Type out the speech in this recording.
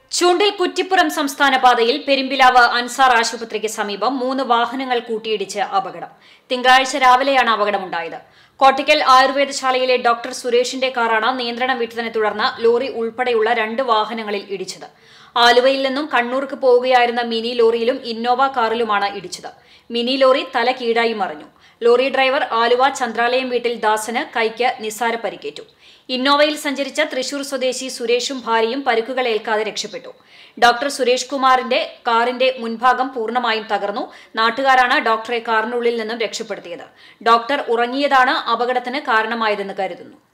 ചൂണ്ടിൽ കുറ്റിപ്പുറം സംസ്ഥാന പാതയിൽ പെരുമ്പിലാവ് അൻസാർ ആശുപത്രിക്ക് സമീപം മൂന്ന് വാഹനങ്ങൾ കൂട്ടിയിടിച്ച് അപകടം തിങ്കളാഴ്ച രാവിലെയാണ് അപകടമുണ്ടായത് കോട്ടയ്ക്കൽ ആയുർവേദശാലയിലെ ഡോക്ടർ സുരേഷിന്റെ കാറാണ് നിയന്ത്രണം വിട്ടതിനെ തുടർന്ന് ലോറി ഉൾപ്പെടെയുള്ള രണ്ട് വാഹനങ്ങളിൽ ഇടിച്ചത് ആലുവയിൽ നിന്നും കണ്ണൂർക്ക് പോവുകയായിരുന്ന മിനി ലോറിയിലും ഇന്നോവ കാറിലുമാണ് ഇടിച്ചത് മിനി ലോറി തല കീഴായി മറിഞ്ഞു ലോറി ഡ്രൈവർ ആലുവ ചന്ദ്രാലയം വീട്ടിൽ ദാസന് കൈക്ക് നിസ്സാര പരിക്കേറ്റു ഇന്നോവയിൽ സഞ്ചരിച്ച തൃശൂർ സ്വദേശി സുരേഷും ഭാര്യയും പരുക്കുകൾ ഏൽക്കാതെ രക്ഷപ്പെട്ടു ഡോക്ടർ സുരേഷ് കുമാറിന്റെ കാറിന്റെ മുൻഭാഗം പൂർണ്ണമായും തകർന്നു നാട്ടുകാരാണ് ഡോക്ടറെ കാറിനുള്ളിൽ നിന്നും രക്ഷപ്പെടുത്തിയത് ഡോക്ടർ ഉറങ്ങിയതാണ് അപകടത്തിന് കാരണമായതെന്ന് കരുതുന്നു